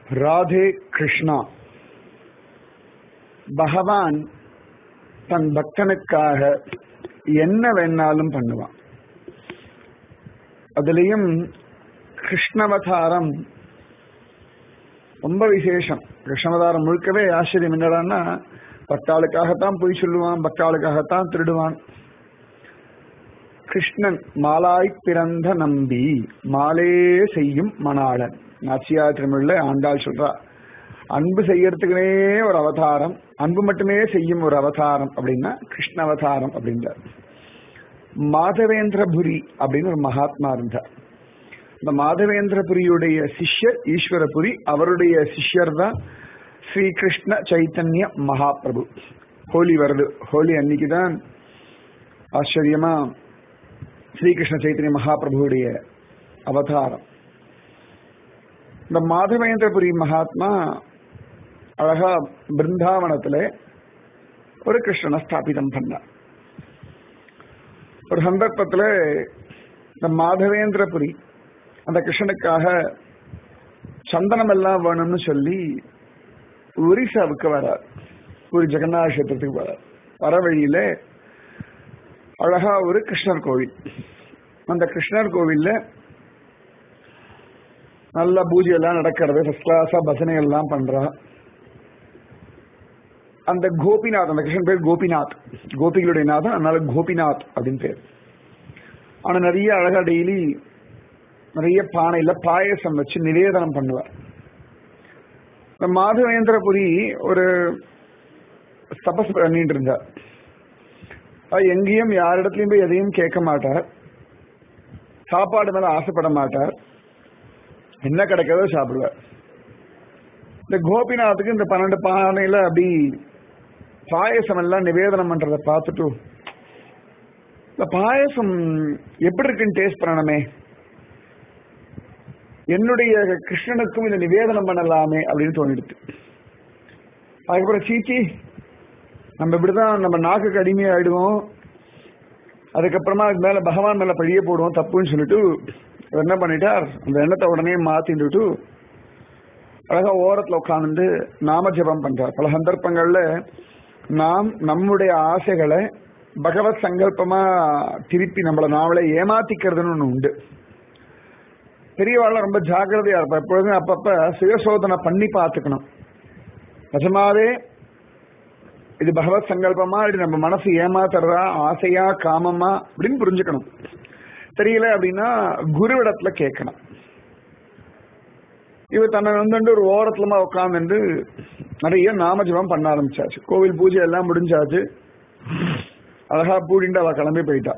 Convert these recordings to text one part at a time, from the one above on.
ராதே கிருஷ்ணா பகவான் தன் பக்தனுக்காக என்ன வேணாலும் பண்ணுவான் அதுலயும் கிருஷ்ணவதாரம் ரொம்ப விசேஷம் கிருஷ்ணவதாரம் முழுக்கவே ஆச்சரியம் என்னடான்னா பக்தாளுக்காகத்தான் பொய் சொல்லுவான் பக்தாளுக்காகத்தான் திருடுவான் கிருஷ்ணன் மாலாய் பிறந்த நம்பி மாலே செய்யும் மணாளன் நாச்சியார் திருமொழில ஆண்டாள் சொல்றா அன்பு செய்யறதுக்குனே ஒரு அவதாரம் அன்பு மட்டுமே செய்யும் ஒரு அவதாரம் அப்படின்னா கிருஷ்ண அவதாரம் அப்படின்றார் மாதவேந்திரபுரி அப்படின்னு ஒரு மகாத்மா இருந்தார் இந்த மாதவேந்திரபுரியுடைய சிஷ்யர் ஈஸ்வரபுரி அவருடைய சிஷ்யர் தான் ஸ்ரீ கிருஷ்ண சைத்தன்ய மகாபிரபு ஹோலி வருது ஹோலி அன்னைக்கு தான் ஆச்சரியமா ஸ்ரீகிருஷ்ண சைத்தன்ய மகாபிரபுடைய அவதாரம் இந்த மாதவேந்திரபுரி மகாத்மா அழகா பிருந்தாவனத்துல ஒரு கிருஷ்ணனை ஸ்தாபிதம் பண்ணார் ஒரு சந்தர்ப்பத்துல இந்த மாதவேந்திரபுரி அந்த கிருஷ்ணனுக்காக சந்தனம் எல்லாம் வேணும்னு சொல்லி ஒரிசாவுக்கு வரார் ஒரு ஜெகநாத கஷேத்திரத்துக்கு வரார் வர வழியில அழகா ஒரு கிருஷ்ணர் கோவில் அந்த கிருஷ்ணர் கோவில்ல நல்ல பூஜை எல்லாம் நடக்கிறது ஃபர்ஸ்ட் கிளாஸா பஜனை எல்லாம் பண்றா அந்த கோபிநாத் அந்த கிருஷ்ணன் பேர் கோபிநாத் கோபிகளுடைய நாதன் அதனால கோபிநாத் அப்படின்னு பேர் ஆனா நிறைய அழகா டெய்லி நிறைய பானையில பாயசம் வச்சு நிவேதனம் பண்ணுவார் இந்த மாதவேந்திரபுரி ஒரு தபஸ் பண்ணிட்டு இருந்தார் எங்கேயும் யாரிடத்துலயும் போய் எதையும் கேட்க மாட்டார் சாப்பாடு மேல ஆசைப்பட மாட்டார் என்ன கிடைக்கிறதோ சாப்பிடுவார் இந்த கோபிநாத்துக்கு இந்த பன்னெண்டு பானையில அப்படி பாயசம் எல்லாம் நிவேதனம் பண்றத பார்த்துட்டு இந்த பாயசம் எப்படி இருக்குன்னு டேஸ்ட் பண்ணணுமே என்னுடைய கிருஷ்ணனுக்கும் இதை நிவேதனம் பண்ணலாமே அப்படின்னு தோணிடுது அதுக்கப்புறம் சீச்சி நம்ம இப்படிதான் நம்ம நாக்குக்கு அடிமையாயிடுவோம் அதுக்கப்புறமா அதுக்கு மேல பகவான் மேல பழிய போடுவோம் தப்புன்னு சொல்லிட்டு என்ன பண்ணிட்டார் அந்த எண்ணத்தை உடனே மாத்திட்டு அழகா ஓரத்துல உட்காந்து நாம ஜபம் பண்றார் பல சந்தர்ப்பங்கள்ல நாம் நம்முடைய ஆசைகளை பகவத் சங்கல்பமா திருப்பி நம்மளை நாமளே ஏமாத்திக்கிறதுன்னு ஒண்ணு உண்டு பெரியவாள் ரொம்ப ஜாக்கிரதையா இருப்பா எப்பொழுதும் அப்பப்ப சுயசோதனை பண்ணி பார்த்துக்கணும் நிஜமாவே இது பகவத் சங்கல்பமா இது நம்ம மனசு ஏமாத்துறதா ஆசையா காமமா அப்படின்னு புரிஞ்சுக்கணும் தெரியல அப்படின்னா குருவிடத்துல கேட்கணும் இவர் தன்னை வந்து ஒரு ஓரத்துலமா உட்காந்துட்டு நிறைய நாமஜபம் பண்ண ஆரம்பிச்சாச்சு கோவில் பூஜை எல்லாம் முடிஞ்சாச்சு அழகா பூடிண்டு அவ கிளம்பி போயிட்டா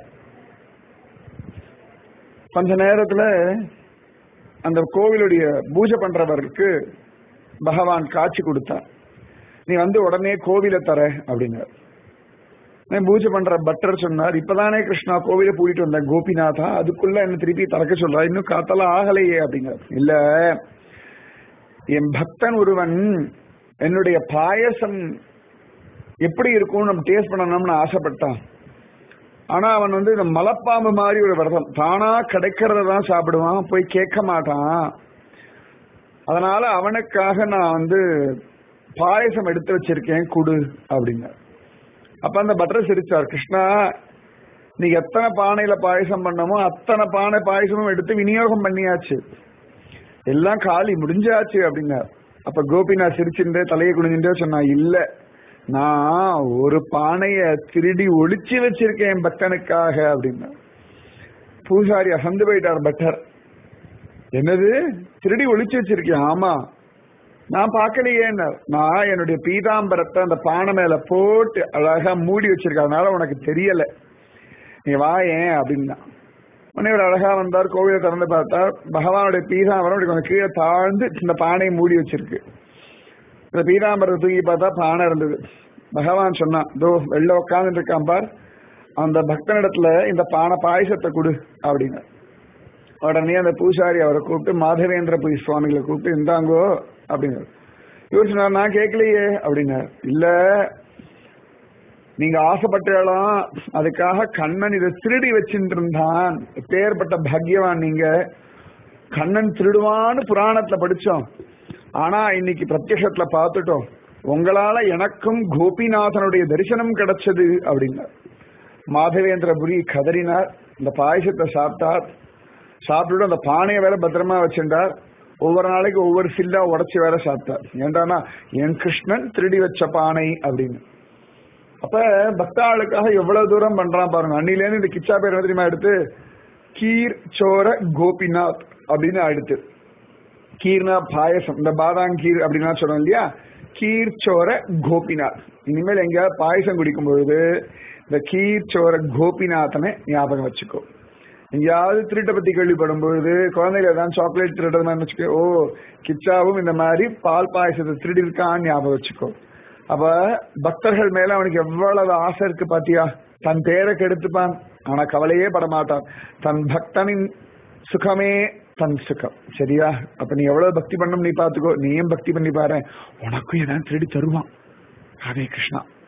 கொஞ்ச நேரத்துல அந்த கோவிலுடைய பூஜை பண்றவருக்கு பகவான் காட்சி கொடுத்தார் நீ வந்து உடனே கோவில தர அப்படின்னார் பூஜை பண்ற பட்டர் சொன்னார் இப்பதானே கிருஷ்ணா கோவில பூட்டிட்டு வந்த கோபிநாதா அதுக்குள்ள என்ன திருப்பி திறக்க சொல்றா இன்னும் காத்தெல்லாம் ஆகலையே அப்படிங்கிறார் இல்ல என் பக்தன் ஒருவன் என்னுடைய பாயசம் எப்படி இருக்கும் நம்ம டேஸ்ட் பண்ணணும்னு ஆசைப்பட்டான் ஆனா அவன் வந்து இந்த மலப்பாம்பு மாதிரி ஒரு விரதம் தானா கிடைக்கிறத தான் சாப்பிடுவான் போய் கேட்க மாட்டான் அதனால அவனுக்காக நான் வந்து பாயசம் எடுத்து வச்சிருக்கேன் குடு அப்படின்னார் அப்ப அந்த பட்டர் சிரிச்சார் கிருஷ்ணா நீ எத்தனை பானையில பாயசம் பண்ணமோ அத்தனை பானை பாயசமும் எடுத்து விநியோகம் பண்ணியாச்சு எல்லாம் காலி முடிஞ்சாச்சு அப்படின்னார் அப்ப கோபிநாத் சிரிச்சுட்டு தலையை குனிஞ்சுட்டே சொன்னா இல்ல நான் ஒரு பானைய திருடி ஒளிச்சு வச்சிருக்கேன் பக்தனுக்காக அப்படின்னா பூசாரி அசந்து போயிட்டார் பட்டர் என்னது திருடி ஒளிச்சு வச்சிருக்கேன் ஆமா நான் பார்க்கலையே நான் என்னுடைய பீதாம்பரத்தை அந்த பானை மேல போட்டு அழகா மூடி வச்சிருக்கேன் அதனால உனக்கு தெரியல நீ வா ஏன் அப்படின்னா உடனே ஒரு அழகா வந்தார் கோவிலை திறந்து பார்த்தார் பகவானுடைய பீதாம்பரம் கொஞ்சம் கீழே தாழ்ந்து இந்த பானையை மூடி வச்சிருக்கு இந்த பீதாம்பரத்தை தூக்கி பார்த்தா பானை இருந்தது பகவான் சொன்னான் தோ வெளில உட்காந்துட்டு இருக்கான் பார் அந்த பக்தனிடத்துல இந்த பானை பாயசத்தை கொடு அப்படின்னு உடனே அந்த பூசாரி அவரை கூப்பிட்டு மாதவேந்திர புரி சுவாமிகளை கூப்பிட்டு இந்தாங்கோ அப்படின்னாரு இவர் சொன்னார் நான் கேட்கலையே அப்படின்னார் இல்ல நீங்க ஆசைப்பட்டாலும் அதுக்காக கண்ணன் இதை திருடி வச்சுட்டு இருந்தான் பேர்பட்ட பாக்யவான் நீங்க கண்ணன் திருடுவான்னு புராணத்துல படிச்சோம் ஆனா இன்னைக்கு பிரத்யட்சத்துல பார்த்துட்டோம் உங்களால எனக்கும் கோபிநாதனுடைய தரிசனம் கிடைச்சது அப்படின்னார் மாதவேந்திரபுரி கதறினார் இந்த பாயசத்தை சாப்பிட்டார் சாப்பிட்டுட்டு அந்த பானையை வேற பத்திரமா வச்சிருந்தார் ஒவ்வொரு நாளைக்கு ஒவ்வொரு சில்லா உடைச்சு வேற சாப்பிட்டார் ஏண்டானா என் கிருஷ்ணன் திருடி வச்ச பானை அப்படின்னு அப்ப பக்தாளுக்காக எவ்வளவு தூரம் பண்றான் பாருங்க அன்னிலேருந்து இந்த கிச்சா பேர் என்ன தெரியுமா எடுத்து கீர் சோர கோபிநாத் அப்படின்னு ஆயிடுத்து கீர்னா பாயசம் இந்த பாதாம் கீர் அப்படின்னா சொல்றோம் இல்லையா கீர் சோர கோபிநாத் இனிமேல் எங்கேயாவது பாயசம் குடிக்கும் பொழுது இந்த கீர் சோர கோபிநாதனை ஞாபகம் வச்சுக்கோ எங்கேயாவது திருட்டை பத்தி கேள்விப்படும் பொழுது குழந்தைகள் ஏதாவது சாக்லேட் திருடுறதுன்னு வச்சுக்கோ ஓ கிச்சாவும் இந்த மாதிரி பால் பாயசத்தை திருடி இருக்கான்னு ஞாபகம் வச்சுக்கோ அப்ப பக்தர்கள் மேல அவனுக்கு எவ்வளவு ஆசை இருக்கு பாத்தியா தன் பேரை கெடுத்துப்பான் ஆனா கவலையே படமாட்டான் தன் பக்தனின் சுகமே தன் சுகம் சரியா அப்ப நீ எவ்வளவு பக்தி பண்ணும் நீ பாத்துக்கோ நீயும் பக்தி பண்ணி பாரு உனக்கும் ஏதாவது திருடி தருவான் ஹரே கிருஷ்ணா